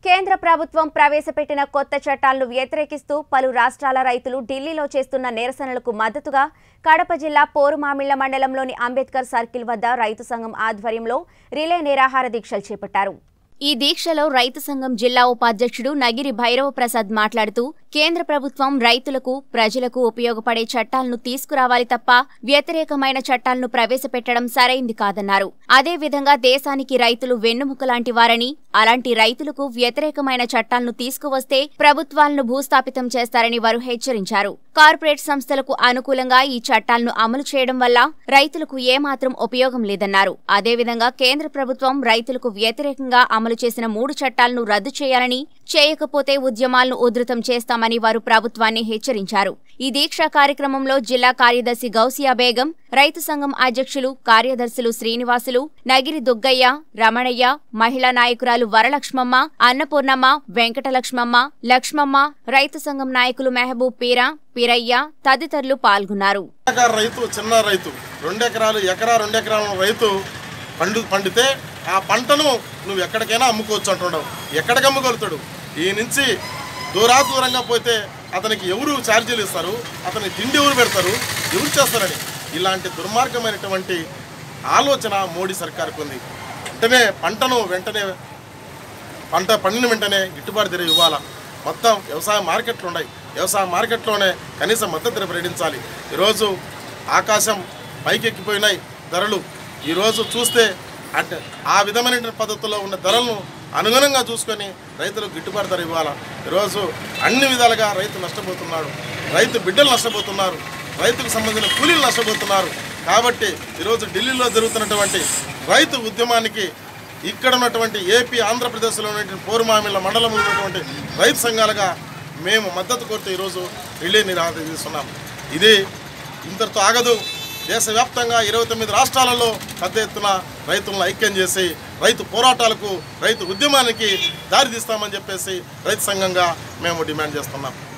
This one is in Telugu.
కేంద్ర ప్రభుత్వం ప్రవేశపెట్టిన కొత్త చట్టాలను వ్యతిరేకిస్తూ పలు రాష్ట్రాల రైతులు ఢిల్లీలో చేస్తున్న నిరసనలకు మద్దతుగా కడప జిల్లా పోరుమామిళ్ల మండలంలోని అంబేద్కర్ సర్కిల్ వద్ద రైతు సంఘం ఆధ్వర్యంలో రిలే నిరాహార దీక్షలు చేపట్టారు ఈ దీక్షలో రైతు సంఘం జిల్లా ఉపాధ్యక్షుడు నగిరి భైరవ ప్రసాద్ మాట్లాడుతూ కేంద్ర ప్రభుత్వం రైతులకు ప్రజలకు ఉపయోగపడే చట్టాలను తీసుకురావాలి తప్ప వ్యతిరేకమైన చట్టాలను ప్రవేశపెట్టడం సరైంది కాదన్నారు అదేవిధంగా దేశానికి రైతులు వెన్నుముక లాంటి వారని అలాంటి రైతులకు వ్యతిరేకమైన చట్టాలను తీసుకువస్తే ప్రభుత్వాలను భూస్థాపితం చేస్తారని వారు హెచ్చరించారు కార్పొరేట్ సంస్థలకు అనుకూలంగా ఈ చట్టాలను అమలు చేయడం వల్ల రైతులకు ఏమాత్రం ఉపయోగం లేదన్నారు అదేవిధంగా కేంద్ర ప్రభుత్వం రైతులకు వ్యతిరేకంగా అమలు చేసిన మూడు చట్టాలను రద్దు చేయాలని చేయకపోతే ఉద్యమాలను ఉధృతం చేస్తామని వారు ప్రభుత్వాన్ని హెచ్చరించారు ఈ దీక్షా కార్యక్రమంలో జిల్లా కార్యదర్శి గౌసియా బేగం రైతు సంఘం అధ్యక్షులు కార్యదర్శులు శ్రీనివాసులు నగిరి దుగ్గయ్య రమణయ్య మహిళా నాయకురాలు వరలక్ష్మమ్మ అన్నపూర్ణమ్మ వెంకటలక్ష్మమ్మ లక్ష్మమ్మ రైతు సంఘం నాయకులు మెహబూబ్ పీరా పీరయ్య తదితరులు పాల్గొన్నారు ఎకరా రైతు చిన్న రైతు రెండు ఎకరాలు ఎకరా రెండు ఎకరాల రైతు పండు పండితే ఆ పంటను నువ్వు ఎక్కడికైనా అమ్ముకోవచ్చు అంటున్నావు ఎక్కడికి అమ్ముకోలుతాడు ఈ నుంచి దూరా దూరంగా పోతే అతనికి ఎవరు ఛార్జీలు ఇస్తారు అతని తిండి ఎవరు పెడతారు ఎవరు చేస్తారని ఇలాంటి దుర్మార్గమైనటువంటి ఆలోచన మోడీ సర్కార్కు ఉంది వెంటనే పంటను వెంటనే పంట పండిన వెంటనే గిట్టుబాటు ధర ఇవ్వాలా మొత్తం వ్యవసాయ మార్కెట్లు ఉన్నాయి వ్యవసాయ మార్కెట్లోనే కనీస మద్దతు ధర ప్రకటించాలి ఈరోజు ఆకాశం పైకెక్కిపోయినాయి ధరలు ఈరోజు చూస్తే అంటే ఆ విధమైన పద్ధతుల్లో ఉన్న ధరలను అనుగుణంగా చూసుకొని రైతులకు గిట్టుబాటు ధర ఇవ్వాలా ఈరోజు అన్ని విధాలుగా రైతు నష్టపోతున్నాడు రైతు బిడ్డలు నష్టపోతున్నారు రైతుకు సంబంధించిన కూలీలు నష్టపోతున్నారు కాబట్టి ఈరోజు ఢిల్లీలో జరుగుతున్నటువంటి రైతు ఉద్యమానికి ఇక్కడ ఉన్నటువంటి ఏపీ ఆంధ్రప్రదేశ్లో ఉన్నటువంటి పోరుమామిళ్ళ మండలంలో ఉన్నటువంటి రైతు సంఘాలుగా మేము మద్దతు కోరుతూ ఈరోజు రిలే నిరాధ చేస్తున్నాం ఇది ఇంతటితో ఆగదు దేశవ్యాప్తంగా ఇరవై తొమ్మిది రాష్ట్రాలలో పెద్ద ఎత్తున రైతులను ఐక్యం చేసి రైతు పోరాటాలకు రైతు ఉద్యమానికి దారితీస్తామని చెప్పేసి రైతు సంఘంగా మేము డిమాండ్ చేస్తున్నాం